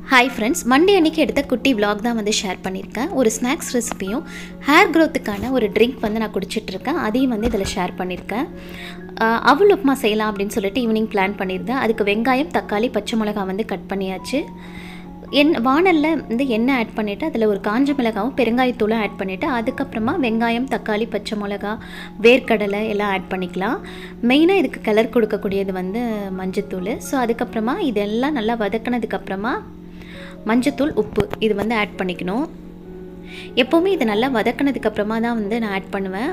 hi friends Monday அன்னைக்கு எடுத்த குட்டி vlog தான் வந்து ஷேர் பண்ணியிருக்கேன் ஒரு ஸ்நாக்ஸ் ரெசிபியும் ஹேர் க்ரோத்துக்கான ஒரு ட்ரிங்க் வந்து நான் குடிச்சிட்டு இருக்கேன் அதையும் வந்து இதில் ஷேர் பண்ணியிருக்கேன் ஆஹ் அவல் உப்புமா செய்யலாம் அப்படின்னு சொல்லிட்டு ஈவினிங் பிளான் பண்ணியிருந்தேன் அதுக்கு வெங்காயம் தக்காளி பச்சை மிளகாய் வந்து கட் பண்ணியாச்சு எண் வானலில் வந்து எண்ணெய் ஆட் பண்ணிவிட்டு அதில் ஒரு காஞ்ச மிளகாவும் பெருங்காயத்தூளும் ஆட் பண்ணிவிட்டு அதுக்கப்புறமா வெங்காயம் தக்காளி பச்சை மிளகா வேர்க்கடலை எல்லாம் ஆட் பண்ணிக்கலாம் மெயினாக இதுக்கு கலர் கொடுக்கக்கூடியது வந்து மஞ்சத்தூள் ஸோ அதுக்கப்புறமா இதெல்லாம் நல்லா வதக்கினதுக்கப்புறமா மஞ்சத்தூள் உப்பு இது வந்து ஆட் பண்ணிக்கணும் எப்போவுமே இது நல்லா வதக்கினதுக்கப்புறமா தான் வந்து நான் ஆட் பண்ணுவேன்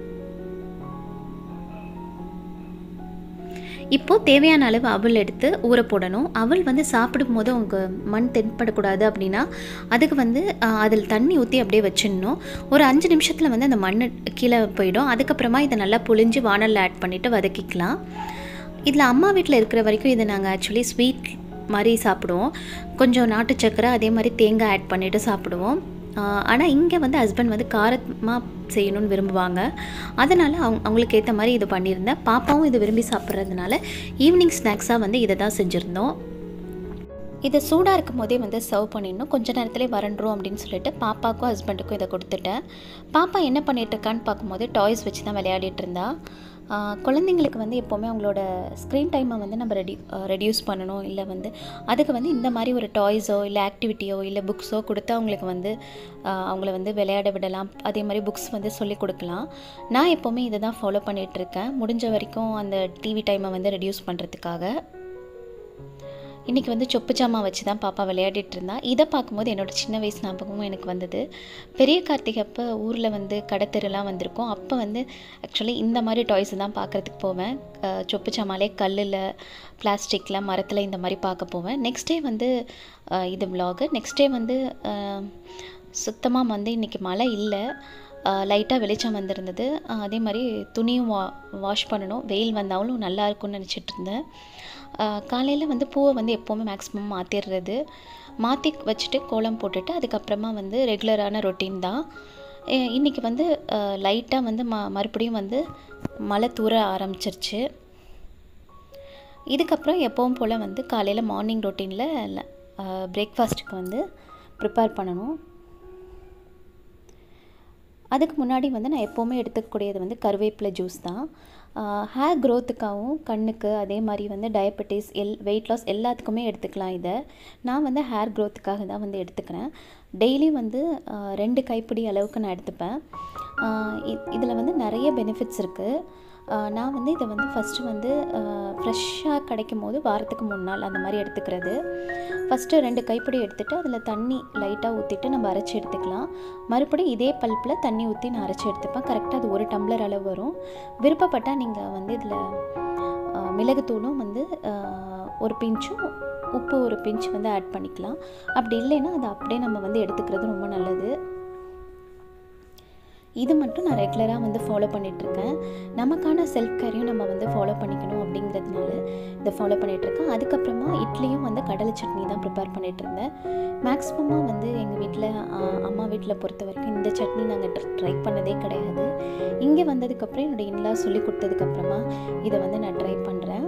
இப்போது தேவையான அளவு அவல் எடுத்து ஊற போடணும் அவல் வந்து சாப்பிடும்போது உங்கள் மண் தென்படக்கூடாது அப்படின்னா அதுக்கு வந்து ஆஹ், அதில் தண்ணி ஊற்றி அப்படியே வச்சிடணும் ஒரு அஞ்சு நிமிஷத்தில் வந்து அந்த மண் கீழே போயிடும் அதுக்கப்புறமா இதை நல்லா புழிஞ்சு வானலில் ஆட் பண்ணிவிட்டு வதக்கிக்கலாம் இதில் அம்மா வீட்டில் இருக்கிற வரைக்கும் இதை நாங்கள் ஆக்சுவலி ஸ்வீட் மாதிரி சாப்பிடுவோம் கொஞ்சம் நாட்டு சக்கரை அதே மாதிரி தேங்காய் ஆட் பண்ணிவிட்டு சாப்பிடுவோம் ஆனால் இங்கே வந்து ஹஸ்பண்ட் வந்து காரமாக செய்யணும்னு விரும்புவாங்க அதனால் அவங்க அவங்களுக்கு ஏற்ற மாதிரி இது பண்ணியிருந்தேன் பாப்பாவும் இது விரும்பி சாப்பிட்றதுனால ஈவினிங் ஸ்நாக்ஸாக வந்து இதை தான் செஞ்சுருந்தோம் இதை சூடாக இருக்கும் போதே வந்து சர்வ் பண்ணிடணும் கொஞ்ச நேரத்துலேயே வரண்டுரும் அப்படின்னு சொல்லிட்டு பாப்பாக்கும் ஹஸ்பண்டுக்கும் இதை கொடுத்துட்டேன் பாப்பா என்ன பண்ணிட்டு இருக்கான்னு பார்க்கும்போது டாய்ஸ் வச்சு தான் விளையாடிட்டு இருந்தா ஆஹ் குழந்தைங்களுக்கு வந்து எப்போவுமே அவங்களோட ஸ்க்ரீன் டைமை வந்து நம்ம ரெடி ரெடியூஸ் பண்ணணும் இல்லை வந்து அதுக்கு வந்து இந்த மாதிரி ஒரு டாய்ஸோ இல்லை ஆக்டிவிட்டியோ இல்லை புக்ஸோ கொடுத்து அவங்களுக்கு வந்து ஆஹ் அவங்கள வந்து விளையாட விடலாம் அதே மாதிரி புக்ஸ் வந்து சொல்லி கொடுக்கலாம் நான் எப்போவுமே இதை தான் ஃபாலோ பண்ணிகிட்ருக்கேன் முடிஞ்ச வரைக்கும் அந்த டிவி டைமை வந்து ரெடியூஸ் பண்ணுறதுக்காக இன்றைக்கி வந்து சொப்பு ஜாமா வச்சு தான் பாப்பா விளையாடிட்டு இருந்தா இதை பார்க்கும்போது என்னோட சின்ன வயசு ஞாபகமும் எனக்கு வந்தது பெரிய கார்த்திகை அப்போ ஊரில் வந்து கடத்தெருலாம் வந்திருக்கோம் அப்போ வந்து ஆக்சுவலி இந்த மாதிரி டாய்ஸ் தான் பார்க்குறதுக்கு போவேன் அஹ் சொப்பு ஜாமாலே கல்லில் பிளாஸ்டிக்கில் மரத்தில் இந்த மாதிரி பார்க்க போவேன் நெக்ஸ்ட் டே வந்து அஹ் இது vlog நெக்ஸ்ட் டே வந்து சுத்தமாக வந்து இன்றைக்கி மழை இல்லை லைட்டாக வெளிச்சம் வந்திருந்தது அஹ் அதே மாதிரி துணியும் வா வாஷ் பண்ணணும் வெயில் வந்தாலும் நல்லா இருக்கும்னு நினச்சிட்டு இருந்தேன் காலையில் வந்து பூவை வந்து எப்போவுமே மேக்ஸிமம் மாற்றிடுறது மாற்றி வச்சுட்டு கோலம் போட்டுட்டு அதுக்கப்புறமா வந்து ரெகுலரான ரொட்டீன் தான் அஹ் இன்னைக்கு வந்து லைட்டாக வந்து ம மறுபடியும் வந்து மழை தூர ஆரம்பிச்சிருச்சு இதுக்கப்புறம் எப்பவும் போல் வந்து காலையில் மார்னிங் ரொட்டீனில் பிரேக்ஃபாஸ்ட்டுக்கு வந்து ப்ரிப்பேர் பண்ணணும் அதுக்கு முன்னாடி வந்து நான் எப்போவுமே எடுத்துக்கக்கூடியது வந்து கருவேப்பிலை ஜூஸ் தான் ஹேர் க்ரோத்துக்காகவும் கண்ணுக்கு அதே மாதிரி வந்து டயபெட்டிஸ் எல் வெயிட் லாஸ் எல்லாத்துக்குமே எடுத்துக்கலாம் இதை நான் வந்து ஹேர் க்ரோத்துக்காக தான் வந்து எடுத்துக்கிறேன் டெய்லி வந்து ஆஹ், ரெண்டு கைப்பிடி அளவுக்கு நான் எடுத்துப்பேன் இதில் வந்து நிறைய பெனிஃபிட்ஸ் இருக்குது ஆஹ் நான் வந்து இதை வந்து ஃபஸ்ட்டு வந்து ஃப்ரெஷ்ஷாக கிடைக்கும் போது வாரத்துக்கு மூணு நாள் அந்த மாதிரி எடுத்துக்கிறது ஃபஸ்ட்டு ரெண்டு கைப்பிடி எடுத்துகிட்டு அதில் தண்ணி லைட்டாக ஊற்றிட்டு நம்ம அரைச்சி எடுத்துக்கலாம் மறுபடியும் இதே பல்ப்பில் தண்ணி ஊற்றி நான் அரைச்சி எடுத்துப்பேன் கரெக்டாக அது ஒரு டம்ளர் அளவு வரும் விருப்பப்பட்டால் நீங்கள் வந்து இதில் மிளகுத்தூளும் வந்து ஆஹ், ஒரு பிஞ்சும் உப்பு ஒரு பிஞ்ச் வந்து ஆட் பண்ணிக்கலாம் அப்படி இல்லைன்னா அதை அப்படியே நம்ம வந்து எடுத்துக்கிறது ரொம்ப நல்லது இது மட்டும் நான் ரெகுலராக வந்து ஃபாலோ பண்ணிகிட்ருக்கேன் நமக்கான செல்ஃப் கேரையும் நம்ம வந்து ஃபாலோ பண்ணிக்கணும் அப்படிங்கிறதுனால இதை ஃபாலோ பண்ணிகிட்ருக்கேன் அதுக்கப்புறமா இட்லியும் வந்து கடலை சட்னி தான் ப்ரிப்பேர் பண்ணிட்டு இருந்தேன் மேக்ஸிமமாக வந்து எங்கள் வீட்டில் அம்மா வீட்டில் பொறுத்த வரைக்கும் இந்த சட்னி நாங்கள் ட்ரை பண்ணதே கிடையாது இங்கே வந்ததுக்கப்புறம் என்னோடய இன்லா சொல்லி கொடுத்ததுக்கப்புறமா இதை வந்து நான் ட்ரை பண்ணுறேன்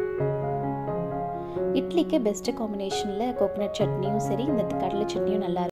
இட்லிக்கு பெஸ்ட்டு காம்பினேஷனில் கோகனட் சட்னியும் சரி இந்த கடலை சட்னியும் நல்லா இருக்கும்